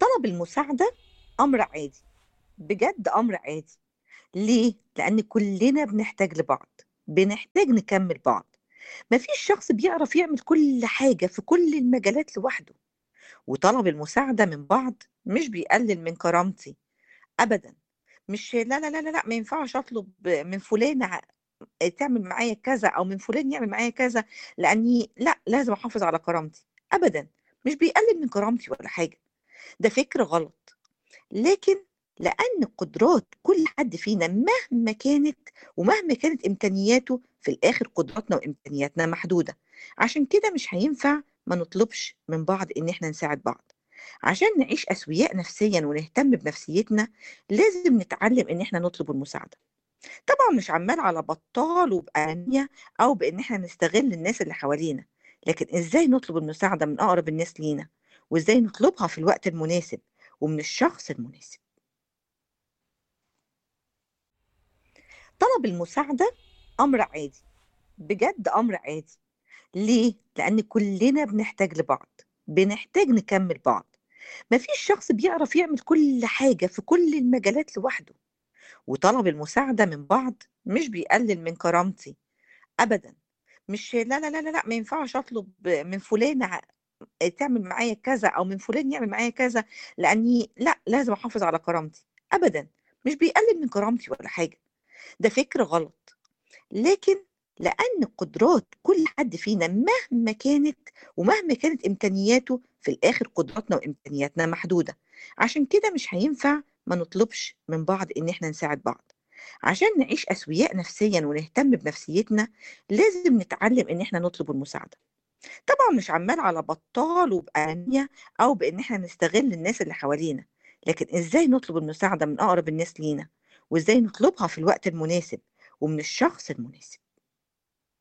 طلب المساعدة أمر عادي، بجد أمر عادي، ليه؟ لأن كلنا بنحتاج لبعض، بنحتاج نكمّل بعض، ما فيش شخص بيعرف يعمل كل حاجة في كل المجالات لوحده، وطلب المساعدة من بعض مش بيقلل من كرامتي، أبدًا، مش لا، لا، لا، لا، لأ، ما ينفعش أطلب من فلانة ع تعمل معايا كذا أو من فلان يعمل معايا كذا، لأني لأ، لازم أحافظ على كرامتي، أبدًا، مش بيقلل من كرامتي ولا حاجة، ده فكر غلط، لكن لأن قدرات كل حد فينا مهما كانت ومهما كانت إمكانياته، في الآخر قدراتنا وإمكانياتنا محدودة، عشان كده مش هينفع ما نطلبش من بعض إن إحنا نساعد بعض، عشان نعيش أسوياء نفسيًا ونهتم بنفسيتنا، لازم نتعلم إن إحنا نطلب المساعدة، طبعًا مش عمّال على بطّال وبأنانية أو بإن إحنا نستغل الناس اللي حوالينا، لكن إزاي نطلب المساعدة من أقرب الناس لينا، وإزاي نطلبها في الوقت المناسب ومن الشخص المناسب. طلب المساعدة أمر عادي، بجد أمر عادي، ليه؟ لأن كلنا بنحتاج لبعض، بنحتاج نكمّل بعض، ما فيش شخص بيعرف يعمل كل حاجة في كل المجالات لوحده، وطلب المساعدة من بعض مش بيقلل من كرامتي، أبدًا، مش لا، لا، لا، لا، لأ، ما ينفعش أطلب من فلانة ع تعمل معايا كذا أو من فلان يعمل معايا كذا، لأني لأ، لازم أحافظ على كرامتي، أبدًا، مش بيقلل من كرامتي ولا حاجة، ده فكر غلط، لكن لأن قدرات كل حد فينا مهما كانت ومهما كانت إمكانياته، في الآخر قدراتنا وإمكانياتنا محدودة، عشان كده مش هينفع ما نطلبش من بعض إن إحنا نساعد بعض، عشان نعيش أسوياء نفسيًا ونهتم بنفسيتنا، لازم نتعلم إن إحنا نطلب المساعدة، طبعًا مش عمّال على بطّال وبأنانية أو بإن إحنا نستغل الناس اللي حوالينا، لكن إزاي نطلب المساعدة من أقرب الناس لينا، وإزاي نطلبها في الوقت المناسب ومن الشخص المناسب.